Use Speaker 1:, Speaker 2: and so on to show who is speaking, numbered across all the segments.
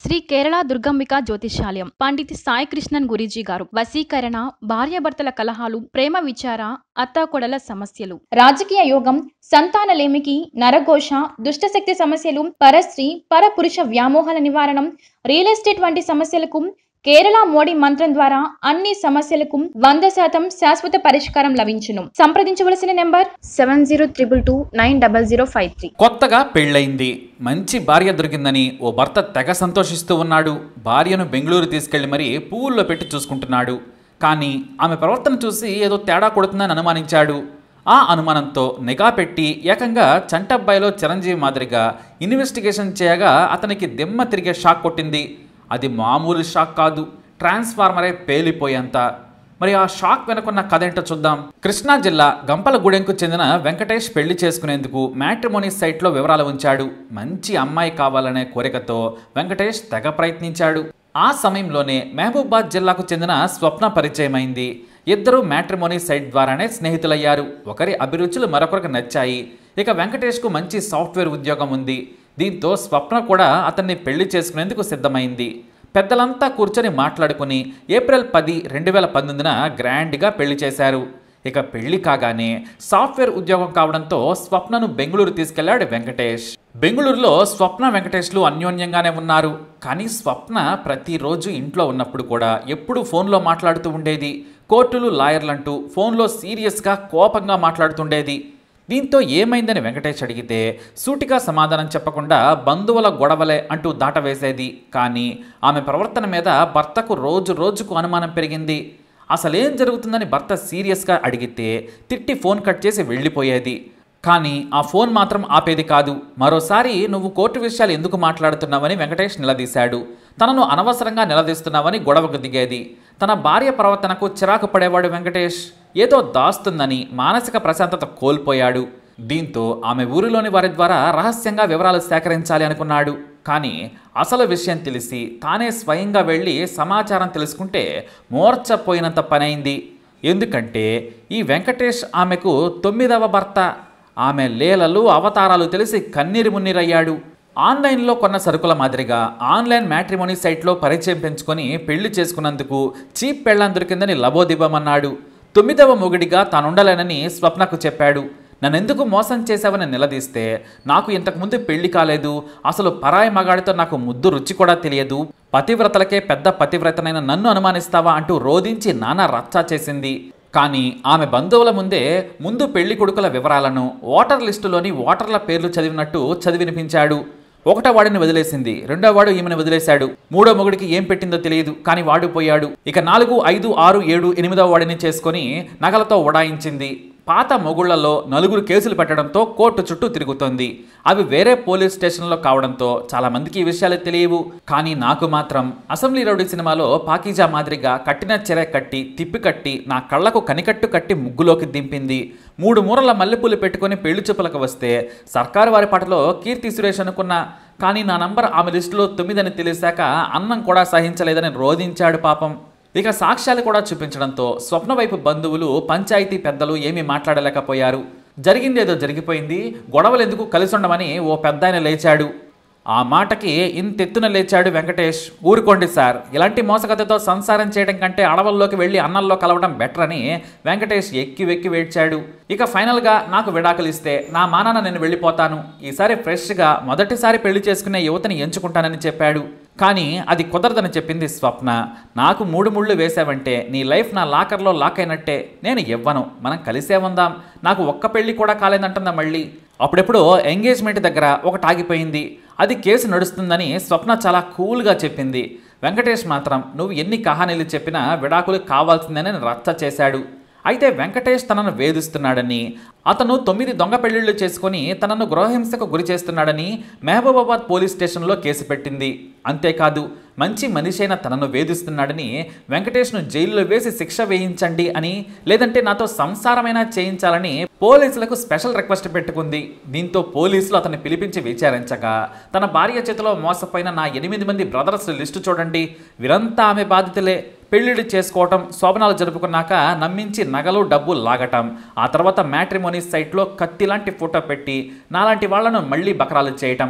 Speaker 1: శ్రీ కేరళ దుర్గంబిక జ్యోతిష్యాలయం పండిత్ సాయి కృష్ణన్ గురీజీ గారు వశీకరణ భార్యాభర్తల కలహాలు ప్రేమ విచార అత్తాకొడల సమస్యలు రాజకీయ యోగం సంతానలేమికి నరఘోష దుష్టశక్తి సమస్యలు పరస్త్రీ పరపురుష వ్యామోహాల నివారణం రియల్ ఎస్టేట్ వంటి సమస్యలకు కేరళ మోడీ మంత్రం ద్వారా అన్ని సమస్యలకు వంద శాతం శాశ్వత పరిష్కారం లభించును సంప్రదించవలసిన number seven zero triple two nine double zero five three
Speaker 2: కొత్తగా పెళ్ళయింది మంచి భార్య దొరికిందని ఓ భర్త తెగ సంతోషిస్తూ ఉన్నాడు భార్యను బెంగళూరు తీసుకెళ్లి మరీ పువ్వుల్లో పెట్టి చూసుకుంటున్నాడు కానీ ఆమె ప్రవర్తన చూసి ఏదో తేడా కొడుతుందని అనుమానించాడు ఆ అనుమానంతో నిఘా పెట్టి ఏకంగా చంటబ్బాయిలో చిరంజీవి మాదిరిగా ఇన్వెస్టిగేషన్ చేయగా అతనికి దిమ్మ తిరిగే షాక్ కొట్టింది అది మామూలు షాక్ కాదు ట్రాన్స్ఫార్మరే పేలిపోయేంత మరి ఆ షాక్ వెనుకున్న కథ ఏంటో చూద్దాం కృష్ణా జిల్లా గంపలగూడెంకు చెందిన వెంకటేష్ పెళ్లి చేసుకునేందుకు మ్యాట్రిమోనీ సైట్లో వివరాలు ఉంచాడు మంచి అమ్మాయి కావాలనే కోరికతో వెంకటేష్ తెగ ప్రయత్నించాడు ఆ సమయంలోనే మహబూబాద్ జిల్లాకు చెందిన స్వప్న పరిచయమైంది ఇద్దరు మ్యాట్రిమోనీ సైట్ ద్వారానే స్నేహితులయ్యారు ఒకరి అభిరుచులు మరొకరికి నచ్చాయి ఇక వెంకటేష్కు మంచి సాఫ్ట్వేర్ ఉద్యోగం ఉంది దీంతో స్వప్న కూడా అతన్ని పెళ్లి చేసుకునేందుకు సిద్ధమైంది పెద్దలంతా కూర్చొని మాట్లాడుకుని ఏప్రిల్ పది రెండు వేల పంతొమ్మిదిన గ్రాండ్గా పెళ్లి చేశారు ఇక పెళ్లి కాగానే సాఫ్ట్వేర్ ఉద్యోగం కావడంతో స్వప్నను బెంగళూరు తీసుకెళ్లాడు వెంకటేష్ బెంగళూరులో స్వప్న వెంకటేష్లు అన్యోన్యంగానే ఉన్నారు కానీ స్వప్న ప్రతిరోజు ఇంట్లో ఉన్నప్పుడు కూడా ఎప్పుడూ ఫోన్లో మాట్లాడుతూ ఉండేది కోర్టులు లాయర్లంటూ ఫోన్లో సీరియస్గా కోపంగా మాట్లాడుతుండేది దీంతో ఏమైందని వెంకటేష్ అడిగితే సూటిగా సమాధానం చెప్పకుండా బంధువుల గొడవలే అంటూ దాటవేసేది కానీ ఆమె ప్రవర్తన మీద భర్తకు రోజు రోజుకు అనుమానం పెరిగింది అసలేం జరుగుతుందని భర్త సీరియస్గా అడిగితే తిట్టి ఫోన్ కట్ చేసి వెళ్ళిపోయేది కానీ ఆ ఫోన్ మాత్రం ఆపేది కాదు మరోసారి నువ్వు కోర్టు విషయాలు ఎందుకు మాట్లాడుతున్నావని వెంకటేష్ నిలదీశాడు తనను అనవసరంగా నిలదీస్తున్నావని గొడవకు దిగేది తన భార్య ప్రవర్తనకు చిరాకు పడేవాడు వెంకటేష్ ఏదో దాస్తుందని మానసిక ప్రశాంతత కోల్పోయాడు దీంతో ఆమె ఊరిలోని వారి ద్వారా రహస్యంగా వివరాలు సేకరించాలి అనుకున్నాడు కానీ అసలు విషయం తెలిసి తానే స్వయంగా వెళ్ళి సమాచారం తెలుసుకుంటే మోర్చపోయినంత పనైంది ఎందుకంటే ఈ వెంకటేష్ ఆమెకు తొమ్మిదవ భర్త ఆమె లీలలు అవతారాలు తెలిసి కన్నీరు మున్నీరయ్యాడు ఆన్లైన్లో కొన్న సరుకుల మాదిరిగా ఆన్లైన్ మ్యాట్రిమోనీ సైట్లో పరిచయం పెంచుకొని పెళ్లి చేసుకున్నందుకు చీప్ పెళ్ళం దొరికిందని లబోదిబ్బమన్నాడు తొమ్మిదవ మొగుడిగా తానుండలేనని స్వప్నకు చెప్పాడు నన్నెందుకు మోసం చేశావని నిలదీస్తే నాకు ఇంతకుముందు పెళ్లి కాలేదు అసలు పరాయి మగాడితో నాకు ముద్దు రుచి కూడా తెలియదు పతివ్రతలకే పెద్ద పతివ్రతనైన నన్ను అనుమానిస్తావా అంటూ రోధించి నానా రచ్చా చేసింది కానీ ఆమె బంధువుల ముందే ముందు పెళ్లి కొడుకుల వివరాలను ఓటర్ లిస్టులోని ఓటర్ల పేర్లు చదివినట్టు చదివినిపించాడు ఒకటో వాడిని వదిలేసింది రెండో వాడు ఈమెను వదిలేశాడు మూడో మొగుడికి ఏం పెట్టిందో తెలియదు కానీ వాడు పోయాడు ఇక నాలుగు ఐదు ఆరు ఏడు ఎనిమిదో వాడిని చేసుకొని నగలతో ఉడాయించింది పాత మొగుళ్లలో నలుగురు కేసులు పెట్టడంతో కోర్టు చుట్టూ తిరుగుతోంది అవి వేరే పోలీస్ స్టేషన్లో కావడంతో చాలా మందికి ఈ విషయాలు తెలియవు కానీ నాకు మాత్రం అసెంబ్లీ రౌడీ సినిమాలో పాకీజా మాదిరిగా కట్టిన చెర కట్టి తిప్పి కట్టి నా కళ్ళకు కనికట్టు కట్టి ముగ్గులోకి దింపింది మూడు మూరల మల్లెపూలు పెట్టుకొని పెళ్లి చూపులకు వస్తే సర్కారు వారి పాటలో కీర్తి సురేష్ అనుకున్న కానీ నా నంబర్ ఆమె లిస్టులో తొమ్మిదని తెలిసాక అన్నం కూడా సహించలేదని రోధించాడు పాపం ఇక సాక్ష్యాలు కూడా చూపించడంతో స్వప్న వైపు బంధువులు పంచాయతీ పెద్దలు ఏమీ మాట్లాడలేకపోయారు జరిగిందేదో జరిగిపోయింది గొడవలు ఎందుకు కలిసి ఉండమని ఓ పెద్దాయన లేచాడు ఆ మాటకి ఇంతెత్తున లేచాడు వెంకటేష్ ఊరుకోండి సార్ ఇలాంటి మోసకథతో సంసారం చేయడం కంటే అడవుల్లోకి వెళ్ళి అన్నంలో కలవడం బెటర్ అని వెంకటేష్ ఎక్కి వెక్కి వేడ్చాడు ఇక ఫైనల్గా నాకు విడాకులు ఇస్తే నా మానాన నేను వెళ్ళిపోతాను ఈసారి ఫ్రెష్గా మొదటిసారి పెళ్లి చేసుకునే యువతని ఎంచుకుంటానని చెప్పాడు కానీ అది కుదరదని చెప్పింది స్వప్న నాకు మూడు ముళ్ళు వేసావంటే నీ లైఫ్ నా లాకర్లో లాక్ అయినట్టే నేను ఇవ్వను మనం కలిసే ఉందాం నాకు ఒక్క పెళ్లి కూడా కాలేదంటుందా మళ్ళీ అప్పుడెప్పుడు ఎంగేజ్మెంట్ దగ్గర ఒకటి ఆగిపోయింది అది కేసు నడుస్తుందని స్వప్న చాలా కూల్గా చెప్పింది వెంకటేష్ మాత్రం నువ్వు ఎన్ని కహానీలు చెప్పినా విడాకులు కావాల్సిందని రచ్చ చేశాడు అయితే వెంకటేష్ తనను వేధిస్తున్నాడని అతను తొమ్మిది దొంగ పెళ్లిళ్లు చేసుకుని తనను గృహహింసకు గురి చేస్తున్నాడని మహబూబాబాద్ పోలీస్ స్టేషన్లో కేసు పెట్టింది అంతేకాదు మంచి మనిషైన తనను వేధిస్తున్నాడని వెంకటేష్ను జైల్లో వేసి శిక్ష వేయించండి అని లేదంటే నాతో సంసారమైనా చేయించాలని పోలీసులకు స్పెషల్ రిక్వెస్ట్ పెట్టుకుంది దీంతో పోలీసులు అతన్ని పిలిపించి విచారించగా తన భార్య చేతిలో మోసపోయిన నా ఎనిమిది మంది బ్రదర్స్ లిస్టు చూడండి వీరంతా ఆమె బాధితులే పెళ్లిళ్ళు చేసుకోవటం శోభనాలు జరుపుకున్నాక నమ్మించి నగలు డబ్బు లాగటం ఆ తర్వాత మ్యాట్రిమోనీ సైట్లో కత్తి లాంటి ఫోటో పెట్టి నాలాంటి వాళ్లను మళ్ళీ బకరాలు చేయటం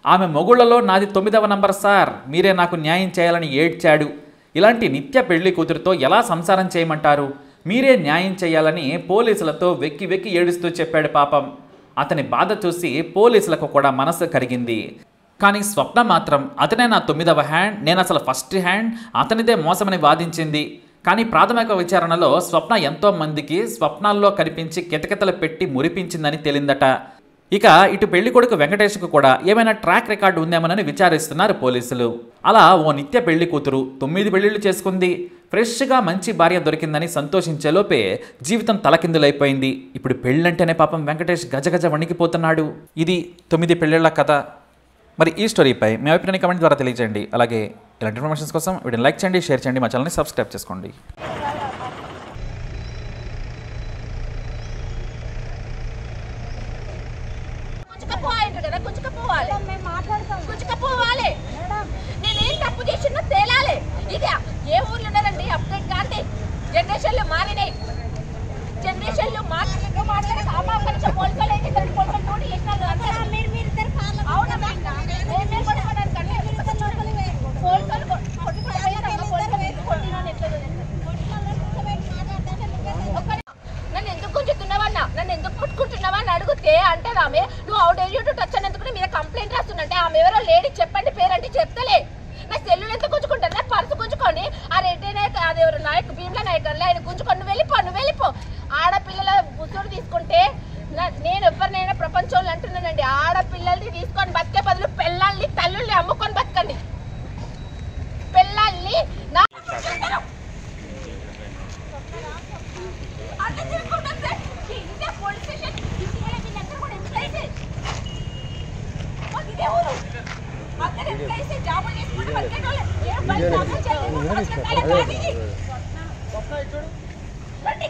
Speaker 2: ఆమె మొగుళ్లలో నాది తొమ్మిదవ నంబర్ సార్ మీరే నాకు న్యాయం చేయాలని ఏడ్చాడు ఇలాంటి నిత్య పెళ్లి కూతురుతో ఎలా సంసారం చేయమంటారు మీరే న్యాయం చేయాలని పోలీసులతో వెక్కి వెక్కి ఏడుస్తూ చెప్పాడు పాపం అతని బాధ చూసి పోలీసులకు కూడా మనసు కరిగింది కానీ స్వప్న మాత్రం అతనే నా తొమ్మిదవ హ్యాండ్ నేను అసలు ఫస్ట్ హ్యాండ్ అతనిదే మోసమని వాదించింది కానీ ప్రాథమిక విచారణలో స్వప్న ఎంతో మందికి స్వప్నాల్లో కనిపించి కితకితలు పెట్టి మురిపించిందని తేలిందట ఇక ఇటు పెళ్లి కొడుకు వెంకటేష్కు కూడా ఏమైనా ట్రాక్ రికార్డు ఉందేమోనని విచారిస్తున్నారు పోలీసులు అలా ఓ నిత్య పెళ్లి కూతురు తొమ్మిది పెళ్లిళ్ళు చేసుకుంది ఫ్రెష్గా మంచి భార్య దొరికిందని సంతోషించేలోపే జీవితం తలకిందులైపోయింది ఇప్పుడు పెళ్ళంటేనే పాపం వెంకటేష్ గజగజ వణికిపోతున్నాడు ఇది తొమ్మిది పెళ్ళిళ్ళ కథ మరి ఈ స్టోరీపై మీ అభిప్రాయాన్ని కమెంట్ ద్వారా తెలియజేయండి అలాగే ఇలాంటి ఇన్ఫర్మేషన్స్ కోసం వీడియోని లైక్ చేయండి షేర్ చేయండి మా ఛానల్ని సబ్స్క్రైబ్ చేసుకోండి
Speaker 3: గుంజుకపోవాలి కదా గుంజుకపోవాలి
Speaker 4: మేము మాట్లాడతాం
Speaker 3: గుంజుకపోవాలి నేనేం తప్పు చేసినా తేలాలి ఇది ఏ ఊర్లో ఉన్నారండి అప్డేట్ కాంతి జనరేషన్లు మారినాయి జనరేషన్లు మాట్లాడక మాట్లాడక అమ్మ కొంచెం పోలికలు అయితే ఇద్దరు పోలికలు తోటి చేసినారు అందరూ.
Speaker 4: మీరు మీరు ఇద్దరు కాళ్ళు
Speaker 3: అవునమ్మా నేను నేను కూడా కొన్నాను కానీ పోలికలు కొ- కొట్టుకుంటూ పోయారమ్మా, పోలికలు వేసి కొట్టినాను ఎట్లా తెలియదు. ఒక్క ని- నన్ను ఎందుకు గుంజుతున్నావన్నా నన్ను ఎందుకు పుట్టుకుంటున్నావా అని అడిగితే అంటే ఆమె నువ్వు అవుట్ ఏరియా టు టచ్ అన్నందుకు నీ మీద కంప్లైంట్ రాస్తుందంటే ఆమె ఎవరో లేడీ చెప్పండి పేరంటే చెప్తలే నా సెల్లులు ఎంత గుంజుకుంటారు నా పర్సు గుంజుకొని ఆ రెడ్డి నాయక్ అది ఎవరు నాయక్ భీమ్ల నాయక్ అని ఆయన గుంజుకొని నువ్వు వెళ్ళిపో నువ్వు వెళ్ళిపో ఆడపిల్లల ముసురు తీసుకుంటే నా- నేను ఎవరినైనా ప్రపంచంలో అంటున్నానండి ఆడపిల్లల్ని తీసుకొని బతికే బదులు పిల్లల్ని తల్లుల్ని అమ్ముకొని బతకండి పిల్లల్ని నా అర్థం చేసుకుంటాం sir India police station India వీళ్ళందరూ కూడా ఎంప్లాయీసే మాకు ఇదే ఊరు అందరూ ఎంప్లాయీసే జాబులు చేసుకుంటూ బతికేటోళ్ళే ఏం పని జాబులు చేయలేదు బతకటాలే కాదు ఇది. రండి.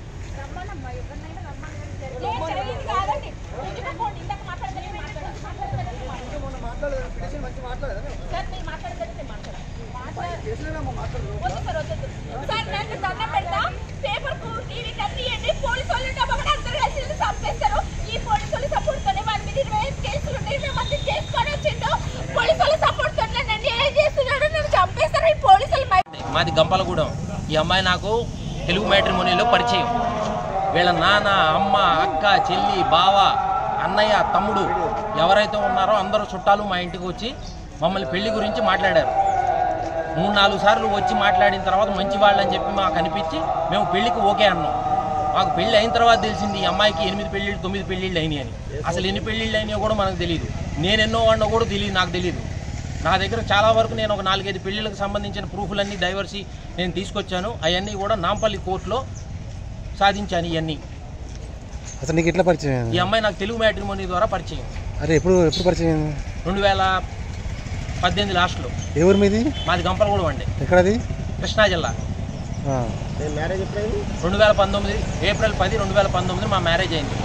Speaker 3: లేదు సార్, ఇది కాదండి. ఊరికిపోండి. ఇందాక మాట్లాడతానే మాట్లాడాను. మాట్లాడతానే మాట్లాడాను. సార్, మీరు మాట్లాడతానే నేను మాట్లాడాను. వద్దు సార్, వద్దు, వద్దు. సార్, నన్ను దండం పెడతా. పేపర్కు, టీవీకి అన్ని ఇవ్వండి. పోలీసు వాళ్ళు డబ్బా కూడా అందరూ కలిసి నన్ను చంపేస్తారు. ఈ పోలీసు వాళ్ళ support తోనే వాడి మీద ఇరవై ఐదు కేసులు ఉన్నాయి. ఇరవై మంది చేసుకొని వచ్చిండు. పోలీసు వాళ్ళ support తోనే నన్ను ఏం చేస్తున్నాడు? నన్ను చంపేస్తారు ఈ పోలీసులు బయట
Speaker 5: మాది గంపలగూడెం ఈ అమ్మాయి నాకు తెలుగు మ్యాట్రిమోనీలో పరిచయం వీళ్ళ నాన్న అమ్మ అక్క చెల్లి బావ అన్నయ్య తమ్ముడు ఎవరైతే ఉన్నారో అందరూ చుట్టాలు మా ఇంటికి వచ్చి మమ్మల్ని పెళ్లి గురించి మాట్లాడారు మూడు నాలుగు సార్లు వచ్చి మాట్లాడిన తర్వాత మంచి వాళ్ళని చెప్పి మాకు అనిపించి మేము పెళ్లికి ఓకే అన్నాం మాకు పెళ్లి అయిన తర్వాత తెలిసింది ఈ అమ్మాయికి ఎనిమిది పెళ్ళిళ్ళు తొమ్మిది పెళ్ళిళ్ళు అయినాయి అని అసలు ఎన్ని పెళ్ళిళ్ళు అయినాయో కూడా మనకు తెలియదు నేను ఎన్నో వాడినో కూడా తెలియదు నాకు తెలియదు నా దగ్గర చాలా వరకు నేను ఒక నాలుగైదు పెళ్ళిళ్ళకి సంబంధించిన ప్రూఫ్లన్నీ డైవర్సి నేను తీసుకొచ్చాను అవన్నీ కూడా నాంపల్లి కోర్టులో సాధించాను ఇవన్నీ
Speaker 6: అసలు నీకు ఎట్లా పరిచయం
Speaker 5: ఈ
Speaker 6: అయింది?
Speaker 5: అమ్మాయి నాకు తెలుగు మ్యాట్రిమోనీ ద్వారా పరిచయం
Speaker 6: అరే ఎప్పుడు ఎప్పుడు పరిచయం అయింది?
Speaker 5: రెండు వేల పద్దెనిమిది లాస్ట్లో
Speaker 6: ఏ ఊరు మీది
Speaker 5: మాది గంపలగూడెం అండి
Speaker 6: ఎక్కడది
Speaker 5: కృష్ణా జిల్లా
Speaker 6: ఆ.
Speaker 5: రెండు వేల పంతొమ్మిది ఏప్రిల్ పది రెండు వేల పంతొమ్మిది మా మ్యారేజ్ అయింది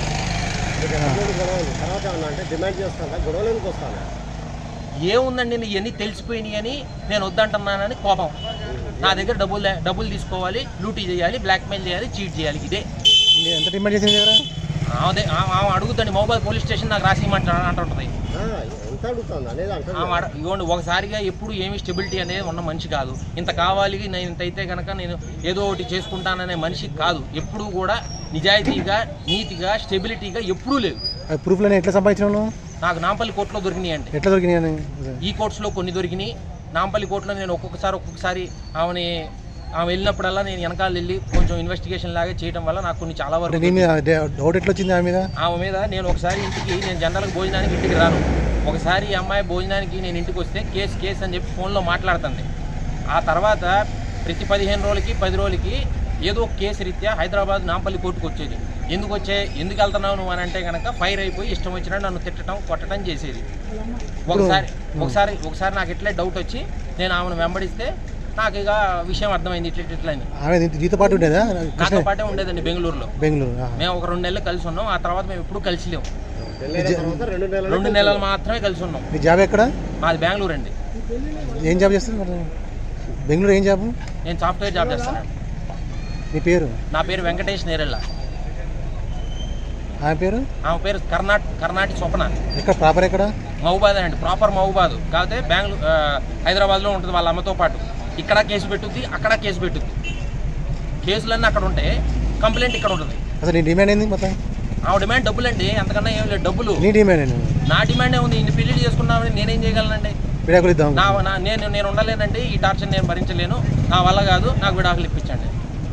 Speaker 5: ఏముందండి నీ ఇవన్నీ తెలిసిపోయినాయి అని నేను వద్దంటున్నానని కోపం నా దగ్గర డబ్బులు లే- డబ్బులు తీసుకోవాలి లూటీ చేయాలి బ్లాక్మెయిల్ చేయాలి చీట్ చేయాలి ఇదే
Speaker 6: ఇంకా ఎంత డిమాండ్ చేసింది దగ్గర
Speaker 5: ఆమె ఆమె అడుగుతండి మొబైల్ పోలీస్ స్టేషన్ నాకు రాసి ఇమ్మంటా అంటుంటుంది
Speaker 7: ఎంత అడుగుతుంది అనేది అంటే
Speaker 5: ఆమె అడ- ఇవ్వండి ఒకసారిగా ఎప్పుడు ఏమి స్టెబిలిటీ అనేది ఉన్న మనిషి కాదు ఇంత కావాలి నేను ఇంత అయితే కనుక నేను ఏదో ఒకటి చేసుకుంటాననే మనిషి కాదు ఎప్పుడూ కూడా నిజాయితీగా నీతిగా స్టెబిలిటీగా ఎప్పుడూ లేవు
Speaker 6: అది ప్రూఫ్లని ఎట్లా సంపాదించినావు నువ్వు?
Speaker 5: నాకు నాంపల్లి కోర్టులో దొరికినాయి అండి
Speaker 6: ఎట్లా దొరికినాయి అని?
Speaker 5: ఈ కోర్ట్స్లో కొన్ని దొరికినాయి నాంపల్లి కోర్టులో నేను ఒక్కొక్కసారి ఒక్కొక్కసారి ఆమెని ఆమె వెళ్ళినప్పుడల్లా నేను వెనకాల వెళ్ళి కొంచెం ఇన్వెస్టిగేషన్ లాగా చేయడం వల్ల నాకు కొన్ని చాలా
Speaker 6: అంటే
Speaker 5: వరకు
Speaker 6: నీ మీద డే- డౌట్ ఎట్లా వచ్చింది ఆమె మీద
Speaker 5: ఆమె మీద నేను ఒకసారి ఇంటికి నేను జనరల్గా భోజనానికి ఇంటికి రాను ఒకసారి ఈ అమ్మాయి భోజనానికి నేను ఇంటికి వస్తే కేసు కేసు అని చెప్పి ఫోన్లో మాట్లాడుతుంది ఆ తర్వాత ప్రతి పదిహేను రోజులకి పది రోజులకి ఏదో ఒక కేసు రీత్యా హైదరాబాద్ నాంపల్లి కోర్టుకు వచ్చేది ఎందుకు వచ్చే ఎందుకు వెళ్తున్నావు నువ్వు అని అంటే కనుక ఫైర్ అయిపోయి ఇష్టం వచ్చినట్టు నన్ను తిట్టడం కొట్టడం చేసేది ఒకసారి ఒకసారి ఒకసారి నాకు ఇట్లే డౌట్ వచ్చి నేను ఆమెను వెంబడిస్తే నాకు ఇక విషయం అర్థమైంది ఇట్లా ఇట్లా అని
Speaker 6: ఆమె నీ- నీతో పాటు ఉండేదా
Speaker 5: నాతో
Speaker 6: కృష్ణ
Speaker 5: పాటే ఉండేదండి బెంగళూరులో
Speaker 6: బెంగళూరు ఆ.
Speaker 5: మేము ఒక రెండు నెలలు కలిసి ఉన్నాం ఆ తర్వాత మేము ఎప్పుడు కలిసి లేవు
Speaker 7: పెళ్ళైన తర్వాత రెండు నెలలు
Speaker 5: రెండు నెలలు మాత్రమే కలిసి ఉన్నాం
Speaker 6: నీ జాబ్ ఎక్కడ
Speaker 5: మాది బెంగళూరు అండి
Speaker 6: ఏం జాబ్ చేస్తుంది మరి బెంగళూరు ఏం జాబ్
Speaker 5: నేను సాఫ్ట్వేర్ జాబ్ చేస్తాను
Speaker 6: నీ పేరు
Speaker 5: నా పేరు వెంకటేష్ నేరెళ్ళ
Speaker 6: ఆమె పేరు
Speaker 5: ఆమె పేరు కర్ణాట్ కర్ణాటి స్వప్న
Speaker 6: ఎక్కడ ప్రాపర్ ఎక్కడ
Speaker 5: మహబూబాద్ అండి ప్రాపర్ మహబూబాద్ కాకపోతే బెంగళూరు హైదరాబాద్లో ఉంటుంది వాళ్ళ అమ్మతో పాటు ఇక్కడ కేసు పెట్టుద్ది అక్కడ కేసు పెట్టుద్ది కేసులన్నీ అక్కడ ఉంటే కంప్లైంట్ ఇక్కడ ఉంటుంది
Speaker 6: అసలు నీ డిమాండ్ ఏంది మొత్తం
Speaker 5: ఆవిడ డిమాండ్ డబ్బులు అండి అంతకన్నా ఏం లేదు డబ్బులు
Speaker 6: నీ డిమాండ్ ఏంది
Speaker 5: నా డిమాండే ఉంది ఇన్ని పెళ్లి చేసుకున్నామని నేనేం చేయగలనండి
Speaker 6: విడాకులు ఇద్దాం
Speaker 5: నా నా నేను నేను ఉండలేనండి ఈ టార్చర్ నేను భరించలేను నా వల్ల కాదు నాకు విడాకులు ఇప్పించండి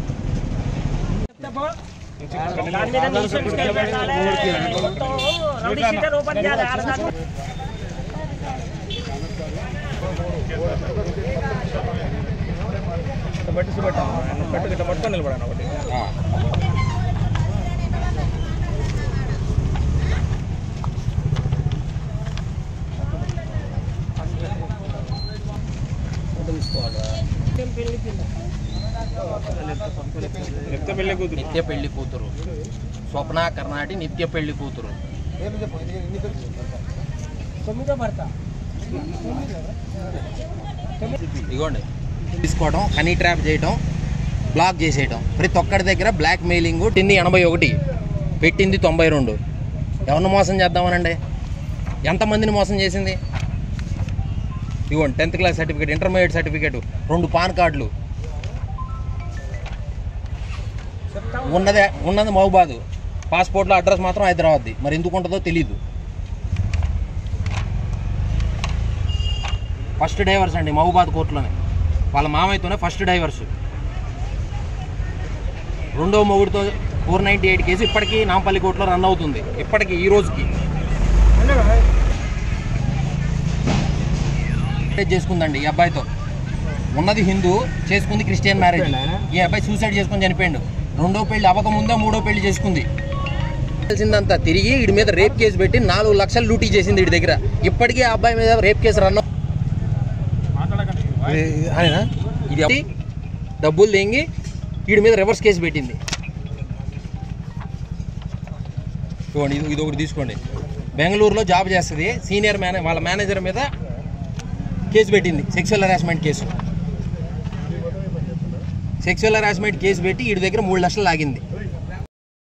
Speaker 4: దాని మీద నిమిషం పెట్టాలి మొత్తం రౌడీ షీటర్ ఓపెన్ చేయాలి ఆడదాన్ని
Speaker 5: నిత్య పెళ్లి కూతురు స్వప్న కర్ణాటి నిత్య పెళ్లి కూతురు ఇదిగోండి తీసుకోవడం హనీ ట్రాప్ చేయటం బ్లాక్ చేసేయటం ప్రతి ఒక్కడి దగ్గర బ్లాక్ మెయిలింగ్ పెట్టింది ఎనభై ఒకటి పెట్టింది తొంభై రెండు ఎవరిని మోసం చేద్దామనండి ఎంతమందిని మోసం చేసింది ఇదిగోండి tenth class certificate intermediate certificate రెండు పాన్ కార్డులు ఉన్నదే ఉన్నది మహబాదు పాస్పోర్ట్లో అడ్రస్ మాత్రం హైదరాబాద్ది మరి ఎందుకు ఉంటుందో తెలీదు ఫస్ట్ డైవర్స్ అండి మహబూబాద్ కోర్టులోనే వాళ్ళ మామయ్యతోనే ఫస్ట్ డైవర్స్ రెండో మొగుడితో ఫోర్ నైంటీ ఎయిట్ కేసు ఇప్పటికీ నాంపల్లి కోర్టులో రన్ అవుతుంది ఇప్పటికీ ఈ రోజుకి మ్యారేజ్ చేసుకుందండి ఈ అబ్బాయితో ఉన్నది హిందూ చేసుకుంది క్రిస్టియన్ మ్యారేజ్ ఈ అబ్బాయి సూసైడ్ చేసుకొని చనిపోయాడు రెండో పెళ్లి అవ్వకముందే మూడో పెళ్లి చేసుకుంది తెలిసిందంతా తిరిగి వీడి మీద రేప్ కేసు పెట్టి నాలుగు లక్షలు లూటీ చేసింది వీడి దగ్గర ఇప్పటికీ ఆ అబ్బాయి మీద రేప్ కేసు రన్
Speaker 6: ఇది- ఇది ఆయనేనా
Speaker 5: ఇది ఒకటి డబ్బులు తెంగి వీడి మీద రివర్స్ కేసు పెట్టింది చూడండి ఇది ఇది ఒకటి తీసుకోండి బెంగళూరులో జాబ్ చేస్తుంది సీనియర్ మేనే వాళ్ళ మేనేజర్ మీద కేసు పెట్టింది sexual harassment case sexual harassment case పెట్టి వీడి దగ్గర మూడు లక్షలు లాగింది